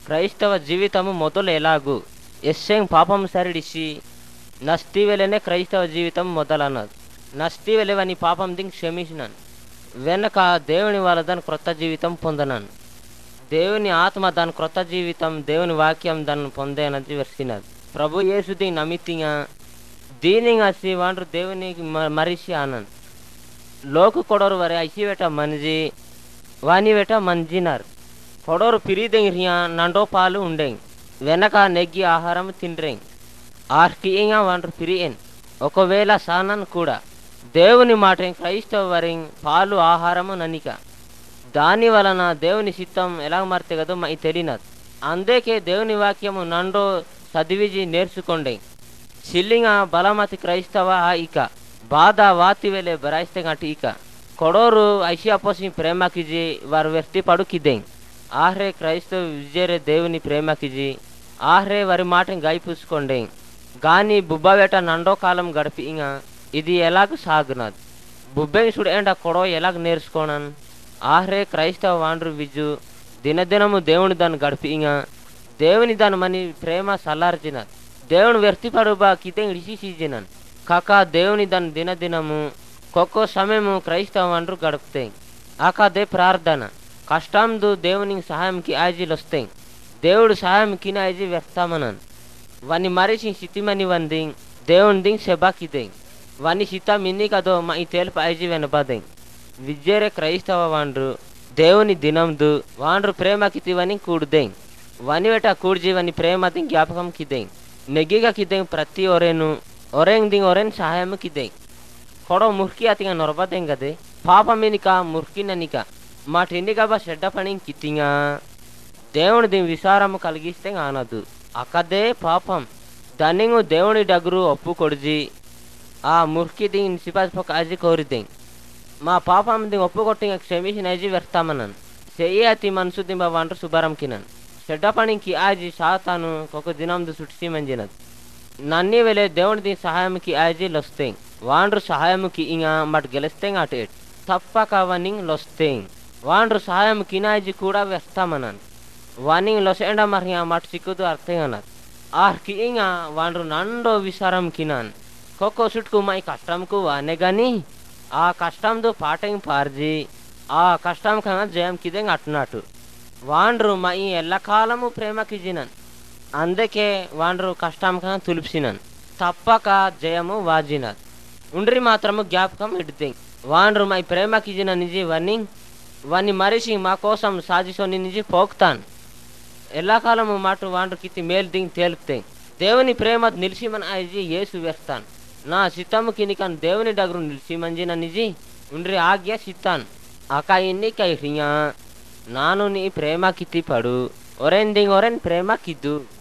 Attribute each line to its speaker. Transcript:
Speaker 1: క్రైస్తవ జీవితము మొదలు ఎలాగు ఎస్సేం పాపం సరిడిసి నస్తి వెలనే క్రైస్తవ జీవితం మొదలన్నది నస్తి వెలవని పాపం దింగ్ క్షమించినాను వెనక దేవుని వాళ్ళ దాని క్రొత్త జీవితం పొందనాను దేవుని ఆత్మ దాని క్రొత్త జీవితం దేవుని వాక్యం దాన్ని పొందేనది వెర్సినది ప్రభు యేసు దింగ్ నమితిగా దీనిగా ಸಿ ವಾಂಡ್ರು ದೇವನಿಗೆ ಮ- ಮರಿಸಿ ಆನಂದ್ ಲೋಕ ಕೊಡೋರು ವರೆ ಐಸಿ ವೇಟ ಮನ್ಜಿ ವಾನಿ ವೇಟ ಮಂಜಿನಾರ್ కొడోరు పిరిదెంగిరియా నండో పాలు ఉండెంగ్ వెనక నెగ్గి ఆహారం తిండ్రెంగ్ ఆర్కియంగా వండ్రు పిరియన్ ఒకవేళ సానన్ కూడా దేవుని మాట క్రైస్తవ వరింగ్ పాలు ఆహారము ననిక దాని వలన దేవుని చిత్తం ఎలా మారితే కదో మై తెలియనది అందేకే దేవుని వాక్యము నండో చదివిజి నేర్చుకోండి సిల్లింగ బలమతి క్రైస్తవ ఆ ఇక బాధ వాతి వెಲೆ ಬರಾಯಿಸ್ತೆ ಗಂಟೆ ಈಕ ಕೊಡೋರು ಐಸಿ ಅಪ್ಪೋಸಿ ಪ್ರೇಮ ಕಿಜಿ ವಾರು ವ್ಯಕ್ತಿ ಪಡುಕಿದ್ದೆ ఆహ్రే క్రైస్తవ విజయరే దేవుని ప్రేమ కిజి ఆహ్రే వారి మాటని గాయపూసుకోండి గాని బుబ్బవేట నండో కాలం గడిపి ఇంగా ఇది ఎలాగ సాగునది బుబ్బెంగి చూడండి ఆ కొడవ ఎలాగ నేర్చుకోనన్ ఆహ్రే క్రైస్తవ వాండ్రు విజు దినదినము దేవుని దాన్ని గడిపి ఇంగా దేవుని దాని మని ప్రేమ సల్లార్చినది దేవుని వ్యక్తిపడుబా కితే ఇడిసి సీజినన్ కాక దేవుని దాని దినదినము కొక్కో సమయము క్రైస్తవ వాండ్రు గడుపుతాయి ఆకాదే ప్రార్థన కష్టందు దేవునికి సహాయంకి ఆజీలు వస్తాయి దేవుడు సహాయం కిన ఆజీ వ్యక్తమనన్ వాని మరిచి సితిమని వంది దేవుని దింగ్ సెబాకిదే వాని సిత మిన్ని కదో మా ఈ తేల్పు ఆజీ వెనపదే విద్యరే క్రైస్తవ వాండ్రు దేవుని దినందు వాండ్రు ప్రేమ కితివని కూడుదే వని వెట కూడ్జి వని ప్రేమ దింగ్ జ్ఞాపకం కిదే నెగ్గిగా కిదే ప్రతి ఒరేను ఒరేంగ్ దింగ్ ఒరేన్ సహాయం కిదే ಕೊಡೋ ಮುರ್ಕಿ ಆತಿಗ ನೊರಬದೆಂಗದೆ ಪಾಪ ಮಿನಿಕ ಮುರ್ಕಿನನಿಕ మా టెండిగా చెడ్డ పని కిత్తింగా దేవుని దీని విసారము కలిగిస్తే ఆనదు అక్కదే పాపం దన్నింగు దేవుని డగురు ఒప్పు కొడిజి ఆ మురికి దీని సిపాసి అజి కోరిదే మా పాపం ది ఒప్పు కొట్టి క్షమించిన అజి వ్యర్థమనన్ చెయ్యి అతి మనసు దింబ వంట శుభారం కినన్ చెడ్డ పనికి ఆజి సాతాను ఒక దినం సుట్సి మంజినది నన్ని వెలే దేవుని దీని సహాయంకి ఆజి లొస్తే వాండ్రు సహాయముకి ఇంగా మట్ గెలిస్తే అటు తప్పక వనింగ్ లొస్తేంగ్ వాండ్రు సహాయం కినాయిజి కూడా వేస్తామన్నాను వానింగ్ లొసెండ మరి ఆ మాట సిక్కుదు అర్థం అన్నారు ఆర్కి ఇంగా వాండ్రు నండో విసారం కినాన్ కొక్కో సుట్కు మై కష్టంకు వానే గాని ఆ కష్టంతో పాటంగ్ పార్జి ఆ కష్టం కన్నా జయం కిదెంగ్ అట్టునట్టు వాండ్రు మా ఈ ఎల్లకాలము ప్రేమ కిజినన్ అందుకే వాండ్రు కష్టం కన్నా తులిపిసినన్ తప్పక జయము వాజినత్ ఉండ్రి మాత్రము జ్ఞాపకం ఇడితే వాండ్రు మై ప్రేమ కిజిన నిజి వన్ని వాన్ని మరిచి మా కోసం సాజిసోని నిజి పోక్తాన్ ఎల్లకాలము మాట వాండ్రు కితి మేలు దింగ్ తేలుపుతే దేవుని ప్రేమ నిలిచి మన అజి యేసు వేస్తాన్ నా సిత్తము కినికన్ దేవుని డగరు నిలిచి మంజిన నిజి ఉండ్రి ఆజ్ఞ సిత్తాన్ అక ఇన్ని కై హ్రియా ನಾನು ನೀ ಪ್ರೇಮ ಕಿತ್ತಿ ಪಡು ಒರೆನ್ ದಿಂಗ್ ಒರೆನ್ ಪ್ರೇಮ ಕಿದ್ದು